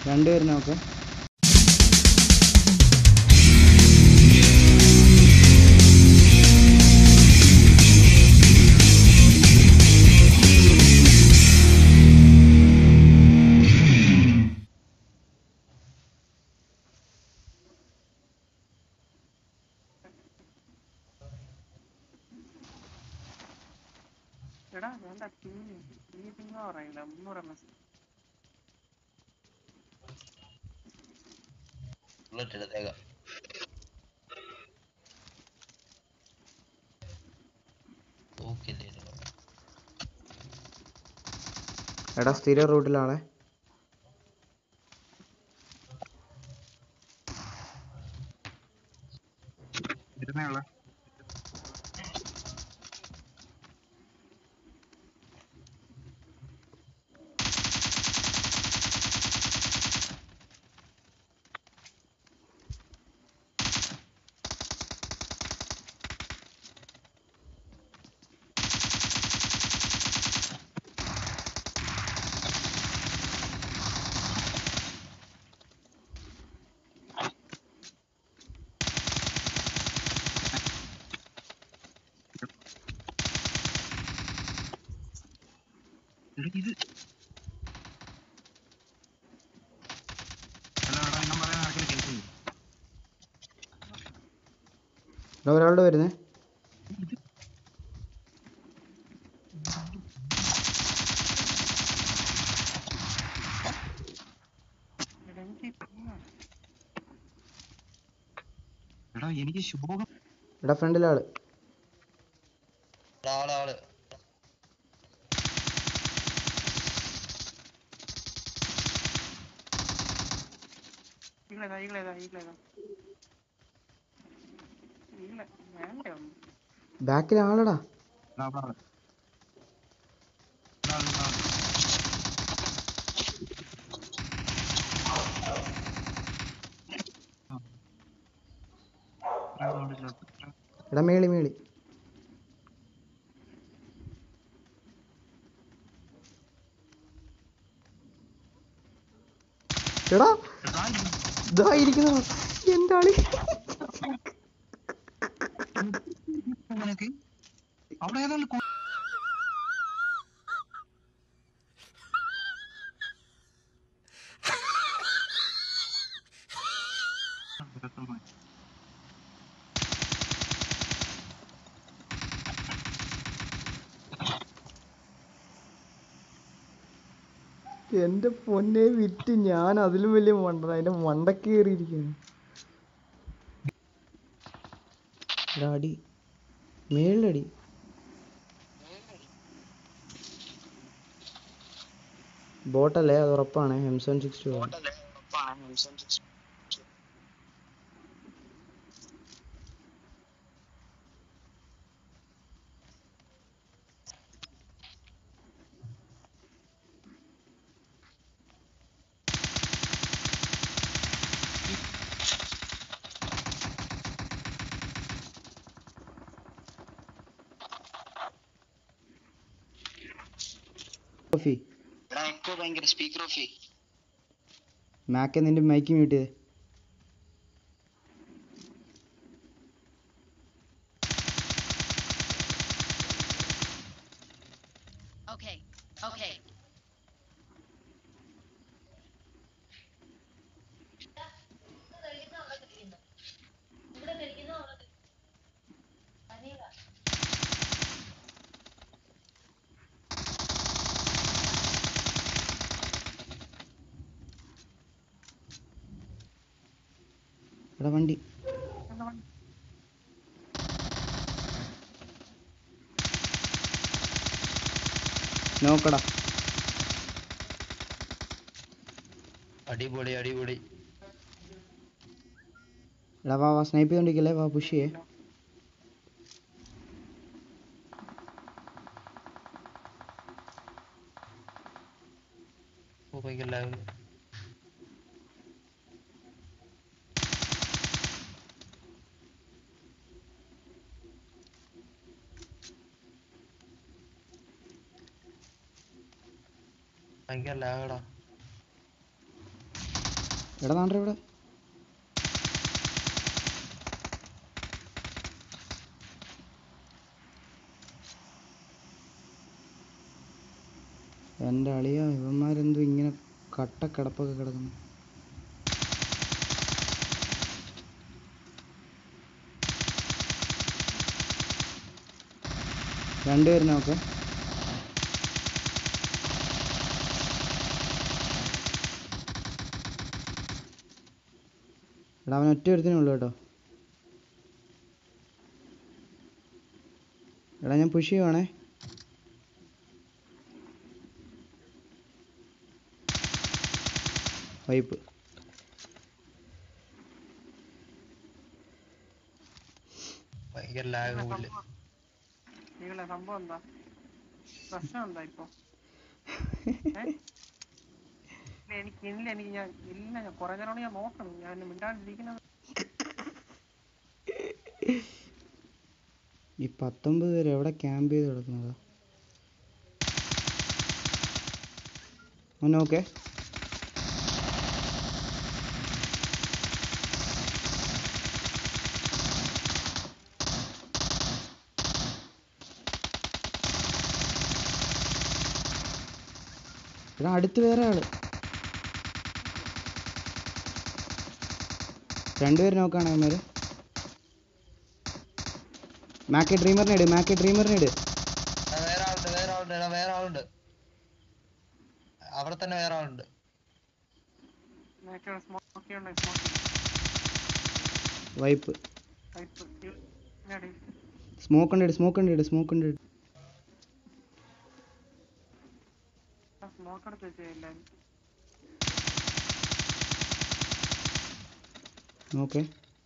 രണ്ടുപേരും നോക്ക് എടാ വേണ്ട പിങ് ഈ പിങ് പറയില്ല മുന്നൂറ് എം എസ് ബുള്ളറ്റ് എടുത്തേക്കാം ഓക്കെ എടാ സ്ഥിര റൂട്ടിലാളെ ഇരുന്നേ ഉള്ളു എടാ, ഇത് ഹലോ എടാ ഞാൻ പറയാൻ ആർക്കെങ്കിലും കേൾക്കുന്നു എടാ ഒരാളുടെ വരുന്നേ എടാ എനിക്ക് പിങ് എടാ എനിക്ക് ശോകം എടാ ഫ്രണ്ടിലാള് ആള് ആള് ഈകളേതാ ഈകളേതാ ഈകളേതാ ഈകളെ വേണ്ട ഒന്ന് ബാക്കിൽ ആളടാ ഇതാ പറ. ഇതാ, ഇതാ. ആ. ഇത്രയും sound ഇല്ല. ഇത്രയും- എടാ മേളി മേളി എടാ എടാ, ഇത് ഇതാ ഇരിക്കുന്ന എന്റെ ആളി നിനക്ക് അവിടെ ഏതാണ്ട് കൊ- എന്റെ പൊന്നെ വിറ്റ് ഞാൻ അതിലും വലിയ മണ്ടന അതിന്റെ മണ്ടക്ക് കയറിയിരിക്കുന്നു എടാ അടി മേളിലടി ബോട്ടല്ലേ അത് ഉറപ്പാണ് എം സെവൻ സിക്സ് ടു കോഫി എടാ എക്കോ ഭയങ്കര സ്പീക്കർ ഓഫ് ചെയ്യ് മാക്കെ നിന്റെ മൈക്ക് മ്യൂട്ട് ചെയ്തേ Okay, okay. എടാ വണ്ടി എന്താ വണ്ടി നോക്കടാ അടിപൊളി അടിപൊളി എടാ വാ വാ സ്നൈപ്പ് ചെയ്തോണ്ടിരിക്കല്ലേ വാ പുഷ് ചെയ്യേ ഓ ഭയങ്കര lag. ഭയങ്കര ലാഗടാ എടാ താണ്ടെ ഇവിടെ എൻ്റെ അളിയ ഇവന്മാരെന്തോ ഇങ്ങനെ കട്ടക്കിടപ്പൊക്കെ കിടക്കുന്നു രണ്ടുപേരും നോക്കെ എടാ അവൻ ഒറ്റ ഒരുത്തിനേ ഉള്ളൂ കേട്ടോ എടാ ഞാൻ പുഷ് ചെയ്യുവാണേ വൈപ്പ് ഭയങ്കര ലാഗ് പുല്ല് നിങ്ങളെ സംഭവം എന്താ പ്രശ്നം എന്താ ഇപ്പൊ ഏ? ഇല്ല, എനിക്ക് ഇല്ല എനിക്ക് ഞാൻ ഇല്ല ഞാൻ കുറെ നേരം ഞാൻ നോക്കണം ഞാൻ മിണ്ടാണ്ടിരിക്കുന്നത് ഈ പത്തൊമ്പത് പേര് എവിടെ ക്യാമ്പ് ചെയ്ത് കിടക്കുന്നതാ ഓക്കെ എടാ അടുത്ത് വേറെ ആള് രണ്ടുപേര് നോക്കാണ് അവന്മാര് മാക്കി ഡ്രീമറിനെ ഇട് മാക്കി ഡ്രീമറിനെ ഇട് ആ, വേറെ ആളുണ്ട് വേറെ ആളുണ്ട് എടാ വേറെ ആളുണ്ട് അവിടെ തന്നെ വേറെ ആളുണ്ട് സ്മോക്കി ഉണ്ട് സ്മോക്കി വൈപ്പ് പൈപ്പ് സ്മോക്ക് ഉണ്ട് ഇട് സ്മോക്ക് ഉണ്ട് ഇട് സ്മോക്ക് ഉണ്ട് ഇട് സ്മോക്ക് എടുത്ത് വെച്ചേ എല്ലാരും ഓക്കെ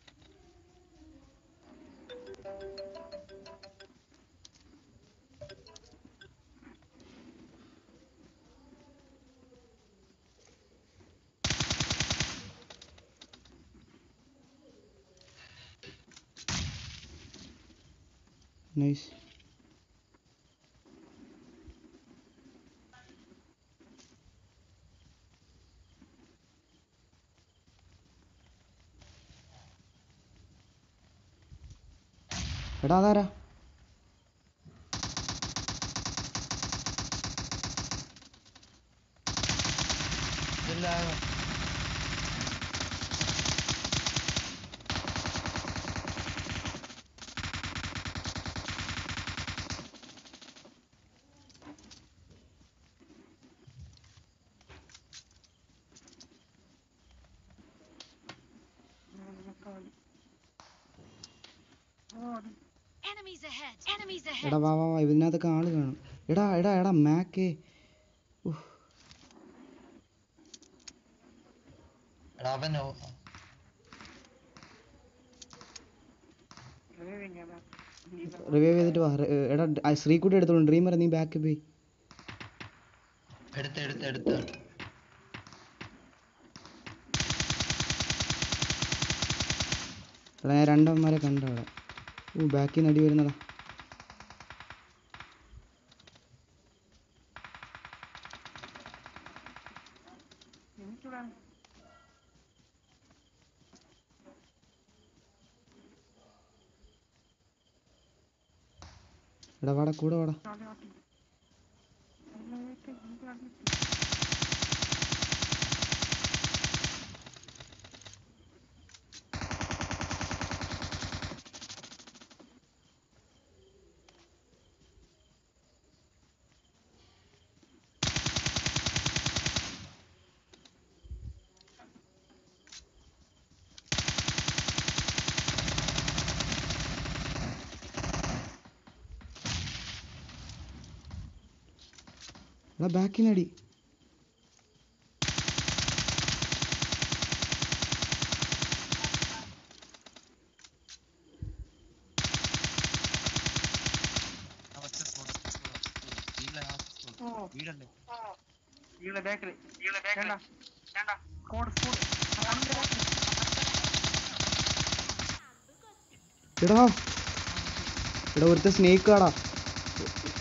നൈസ് എടാ അതാരാ ഇല്ല Enemies ahead. Enemies ahead. എടാ വാ വാ വാ ഇതിനകത്തൊക്കെ ആള് കാണും എടാ എടാ എടാ മാക്കേ എടാ അവനോ ഡ്രൈവിംഗ് ഏതാ റിവൈവ് ചെയ്തിട്ട് വാ റി- എടാ ആ ശ്രീകുട്ടി എടുത്തോളൂ ഡ്രീമർ നീ ബാക്ക് പോയി എടുത്ത് എടുത്ത് എടുത്ത് എടാ ഞാൻ രണ്ടന്മാരെ കണ്ട അവിടെ ഓ ബാക്കിൽ നിന്ന് അടി വരുന്നടാ എനിക്കിവിടെ എടാ വാടാ കൂടെ വാടാ ആദ്യം ആദ്യം. അല്ല, wait, എനിക്ക് ആദ്യം എടാ ബാക്കിൽ നിന്ന് അടി ഓ ഈളെ ബാക്കിൽ ഈളെ ബാക്കിൽ വേണ്ട വേണ്ട സ്കോഡ് സ്കോഡ് എടാ എടാ ഒരുത്ത സ്നേക്ക് ആടാ